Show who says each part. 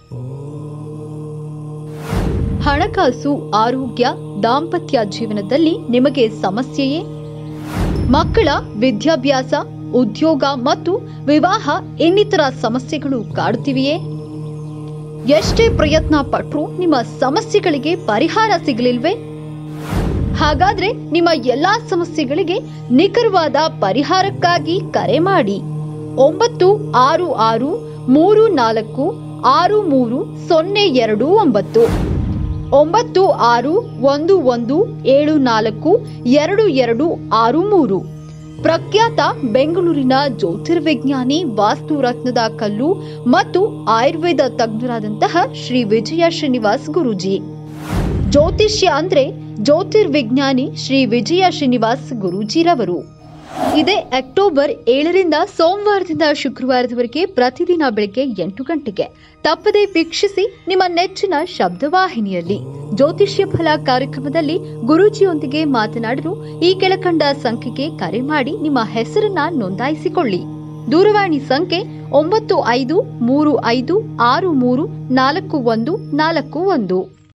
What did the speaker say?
Speaker 1: ಹಣಕಾಸು ಆರೋಗ್ಯ ದಾಂಪತ್ಯ ಜೀವನದಲ್ಲಿ ನಿಮಗೆ ಸಮಸ್ಯೆಯೇ ಮಕ್ಕಳ ವಿದ್ಯಾಭ್ಯಾಸ ಉದ್ಯೋಗ ಮತ್ತು ವಿವಾಹ ಇನ್ನಿತರ ಸಮಸ್ಯೆಗಳು ಕಾಡುತ್ತಿವೆಯೇ ಎಷ್ಟೇ ಪ್ರಯತ್ನ ಪಟ್ಟರೂ ನಿಮ್ಮ ಸಮಸ್ಯೆಗಳಿಗೆ ಪರಿಹಾರ ಸಿಗಲಿಲ್ವೇ ಹಾಗಾದ್ರೆ ನಿಮ್ಮ ಎಲ್ಲಾ ಸಮಸ್ಯೆಗಳಿಗೆ ನಿಖರವಾದ ಪರಿಹಾರಕ್ಕಾಗಿ ಕರೆ ಮಾಡಿ ಒಂಬತ್ತು ಆರು ಆರು ಮೂರು ನಾಲ್ಕು ಆರು ಮೂರು ಸೊನ್ನೆ ಎರಡು ಒಂಬತ್ತು ಒಂಬತ್ತು ಆರು ಒಂದು ಒಂದು ಏಳು ನಾಲ್ಕು ಎರಡು ಎರಡು ಆರು ಮೂರು ಪ್ರಖ್ಯಾತ ಬೆಂಗಳೂರಿನ ಜ್ಯೋತಿರ್ವಿಜ್ಞಾನಿ ವಾಸ್ತು ರತ್ನದ ಕಲ್ಲು ಮತ್ತು ಆಯುರ್ವೇದ ತಜ್ಞರಾದಂತಹ ಶ್ರೀ ವಿಜಯ ಶ್ರೀನಿವಾಸ್ ಗುರೂಜಿ ಜ್ಯೋತಿಷ್ಯ ಅಂದ್ರೆ ಜ್ಯೋತಿರ್ವಿಜ್ಞಾನಿ ಶ್ರೀ ವಿಜಯ ಶ್ರೀನಿವಾಸ್ ಗುರೂಜಿರವರು ಇದೇ ಅಕ್ಟೋಬರ್ ಏಳರಿಂದ ಸೋಮವಾರದಿಂದ ಶುಕ್ರವಾರದವರೆಗೆ ಪ್ರತಿದಿನ ಬೆಳಗ್ಗೆ ಎಂಟು ಗಂಟೆಗೆ ತಪ್ಪದೇ ವೀಕ್ಷಿಸಿ ನಿಮ್ಮ ನೆಚ್ಚಿನ ಶಬ್ದವಾಹಿನಿಯಲ್ಲಿ ಜ್ಯೋತಿಷ್ಯ ಫಲ ಕಾರ್ಯಕ್ರಮದಲ್ಲಿ ಗುರೂಜಿಯೊಂದಿಗೆ ಮಾತನಾಡಲು ಈ ಕೆಳಕಂಡ ಸಂಖ್ಯೆಗೆ ಕರೆ ಮಾಡಿ ನಿಮ್ಮ ಹೆಸರನ್ನ ನೋಂದಾಯಿಸಿಕೊಳ್ಳಿ ದೂರವಾಣಿ ಸಂಖ್ಯೆ ಒಂಬತ್ತು ಐದು ಮೂರು ಐದು ಆರು ಮೂರು ನಾಲ್ಕು ಒಂದು ನಾಲ್ಕು ಒಂದು